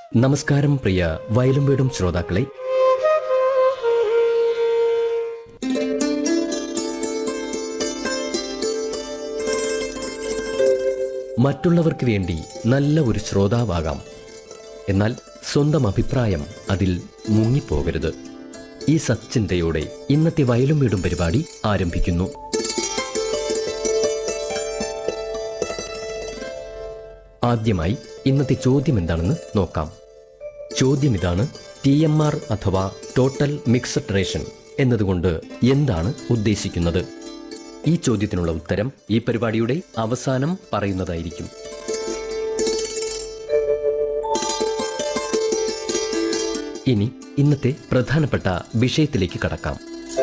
നമസ്കാരം പ്രിയ വയലും വീടും ശ്രോതാക്കളെ മറ്റുള്ളവർക്ക് വേണ്ടി നല്ല ഒരു ശ്രോതാവാകാം എന്നാൽ സ്വന്തം അഭിപ്രായം അതിൽ മുങ്ങിപ്പോകരുത് ഈ സച്ചിന്തയോടെ ഇന്നത്തെ വയലും വീടും പരിപാടി ആരംഭിക്കുന്നു ആദ്യമായി ഇന്നത്തെ ചോദ്യം എന്താണെന്ന് നോക്കാം ചോദ്യം ഇതാണ് ടി എം ആർ അഥവാ ടോട്ടൽ മിക്സഡ് റേഷൻ എന്നതുകൊണ്ട് എന്താണ് ഉദ്ദേശിക്കുന്നത് ഈ ചോദ്യത്തിനുള്ള ഉത്തരം ഈ പരിപാടിയുടെ അവസാനം പറയുന്നതായിരിക്കും ഇനി ഇന്നത്തെ പ്രധാനപ്പെട്ട വിഷയത്തിലേക്ക് കടക്കാം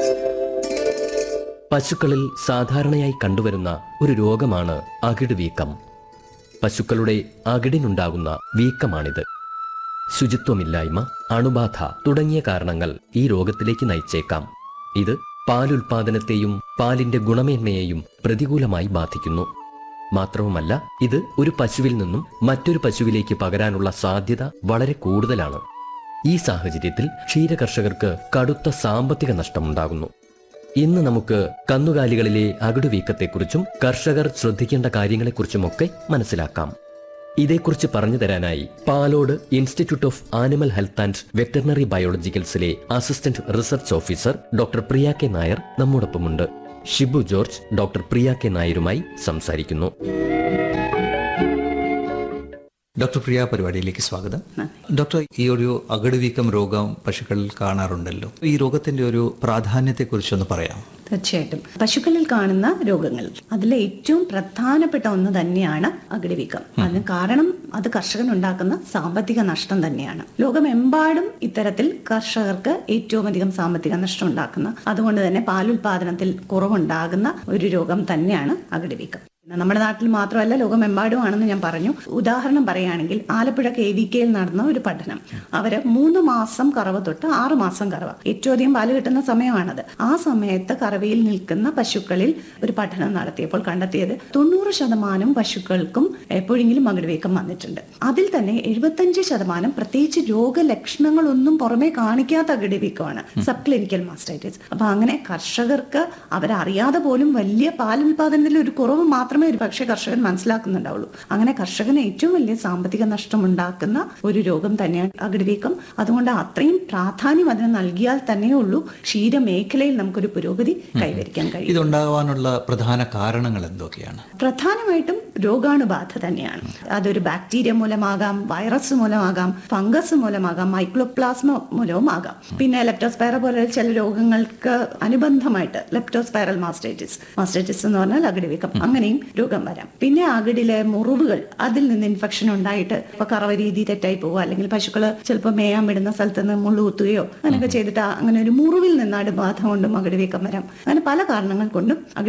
പശുക്കളിൽ സാധാരണയായി കണ്ടുവരുന്ന ഒരു രോഗമാണ് അകിട് വീക്കം പശുക്കളുടെ അകിടിനുണ്ടാകുന്ന വീക്കമാണിത് ശുചിത്വമില്ലായ്മ അണുബാധ തുടങ്ങിയ കാരണങ്ങൾ ഈ രോഗത്തിലേക്ക് നയിച്ചേക്കാം ഇത് പാലുൽപാദനത്തെയും പാലിന്റെ ഗുണമേന്മയെയും പ്രതികൂലമായി ബാധിക്കുന്നു മാത്രവുമല്ല ഇത് ഒരു പശുവിൽ നിന്നും മറ്റൊരു പശുവിലേക്ക് പകരാനുള്ള സാധ്യത വളരെ കൂടുതലാണ് ഈ സാഹചര്യത്തിൽ ക്ഷീരകർഷകർക്ക് കടുത്ത സാമ്പത്തിക നഷ്ടമുണ്ടാകുന്നു ഇന്ന് നമുക്ക് കന്നുകാലികളിലെ അകിടുവീക്കത്തെക്കുറിച്ചും കർഷകർ ശ്രദ്ധിക്കേണ്ട കാര്യങ്ങളെക്കുറിച്ചുമൊക്കെ മനസ്സിലാക്കാം ഇതേക്കുറിച്ച് പറഞ്ഞു തരാനായി Palode institute of animal health and veterinary ബയോളജിക്കൽസിലെ assistant research officer doctor Priya K Nair നമ്മോടൊപ്പമുണ്ട് Shibu George doctor Priya K നായരുമായി സംസാരിക്കുന്നു ഡോക്ടർ പ്രിയ പരിപാടിയിലേക്ക് സ്വാഗതം ഡോക്ടർ ഈ ഒരു അകടുവീക്കം രോഗം പശുക്കളിൽ കാണാറുണ്ടല്ലോ ഈ രോഗത്തിന്റെ ഒരു പ്രാധാന്യത്തെക്കുറിച്ചൊന്ന് പറയാം തീർച്ചയായിട്ടും പശുക്കളിൽ കാണുന്ന രോഗങ്ങൾ അതിലെ ഏറ്റവും പ്രധാനപ്പെട്ട ഒന്ന് തന്നെയാണ് അകിടിവീക്കം അതിന് കാരണം അത് കർഷകനുണ്ടാക്കുന്ന സാമ്പത്തിക നഷ്ടം തന്നെയാണ് ലോകമെമ്പാടും ഇത്തരത്തിൽ കർഷകർക്ക് ഏറ്റവും അധികം സാമ്പത്തിക നഷ്ടം ഉണ്ടാക്കുന്ന അതുകൊണ്ട് തന്നെ പാലുൽപാദനത്തിൽ കുറവുണ്ടാകുന്ന ഒരു രോഗം തന്നെയാണ് അകിടിവീക്കം പിന്നെ നമ്മുടെ നാട്ടിൽ മാത്രമല്ല ലോകമെമ്പാടുമാണെന്ന് ഞാൻ പറഞ്ഞു ഉദാഹരണം പറയുകയാണെങ്കിൽ ആലപ്പുഴ കെ വി കെയിൽ നടന്ന ഒരു പഠനം അവര് മൂന്ന് മാസം കറവ തൊട്ട് ആറ് മാസം കറവ ഏറ്റവും അധികം പാല് കിട്ടുന്ന സമയമാണത് ആ സമയത്ത് കറവയിൽ നിൽക്കുന്ന പശുക്കളിൽ ഒരു പഠനം നടത്തിയപ്പോൾ കണ്ടെത്തിയത് തൊണ്ണൂറ് ശതമാനം പശുക്കൾക്കും എപ്പോഴെങ്കിലും മകിടുവീക്കം വന്നിട്ടുണ്ട് അതിൽ തന്നെ എഴുപത്തഞ്ച് ശതമാനം പ്രത്യേകിച്ച് രോഗലക്ഷണങ്ങളൊന്നും പുറമേ കാണിക്കാത്ത അകിടിവീക്കമാണ് സബ് ക്ലിനിക്കൽ മാസ്റ്റൈറ്റിസ് അപ്പൊ അങ്ങനെ കർഷകർക്ക് അവരറിയാതെ പോലും വലിയ പാലുൽപാദനത്തിൽ ഒരു കുറവ് മാത്രമേ ഒരു പക്ഷേ കർഷകൻ മനസ്സിലാക്കുന്നുണ്ടാവുള്ളൂ അങ്ങനെ കർഷകന് ഏറ്റവും വലിയ സാമ്പത്തിക നഷ്ടം ഉണ്ടാക്കുന്ന ഒരു രോഗം തന്നെയാണ് അകിടിവീക്കം അതുകൊണ്ട് അത്രയും പ്രാധാന്യം അതിന് നൽകിയാൽ തന്നെയേ ഉള്ളൂ ക്ഷീരമേഖലയിൽ നമുക്കൊരു പുരോഗതി കൈവരിക്കാൻ കഴിയും ഇതുണ്ടാകാനുള്ള പ്രധാന കാരണങ്ങൾ എന്തൊക്കെയാണ് പ്രധാനമായിട്ടും രോഗാണുബാധ തന്നെയാണ് അതൊരു ബാക്ടീരിയ മൂലമാകാം വൈറസ് മൂലമാകാം ഫംഗസ് മൂലമാകാം മൈക്രോപ്ലാസ്മ മൂലവും ആകാം പിന്നെ ലെപ്റ്റോസ്പൈറ പോലെ ചില രോഗങ്ങൾക്ക് അനുബന്ധമായിട്ട് ലെപ്റ്റോസ്പൈറൽ മാസ്റ്റൈറ്റിസ് മാസ്റ്റൈറ്റിസ് എന്ന് പറഞ്ഞാൽ അകിടിവീക്കം അങ്ങനെയും രോഗം വരാം പിന്നെ അകിടിലെ മുറിവുകൾ അതിൽ നിന്ന് ഇൻഫെക്ഷൻ ഉണ്ടായിട്ട് ഇപ്പൊ കറവ രീതി തെറ്റായി പോവുക അല്ലെങ്കിൽ പശുക്കള് ചിലപ്പോൾ മേയാൻ വിടുന്ന സ്ഥലത്ത് നിന്ന് മുള്ളു കുത്തുകയോ അങ്ങനെയൊക്കെ ചെയ്തിട്ട് ആ- അങ്ങനെ ഒരു മുറിവിൽ നിന്ന് അണുബാധ കൊണ്ടും അകിടിവീക്കം വരാം അങ്ങനെ പല കാരണങ്ങൾ കൊണ്ടും അകിട്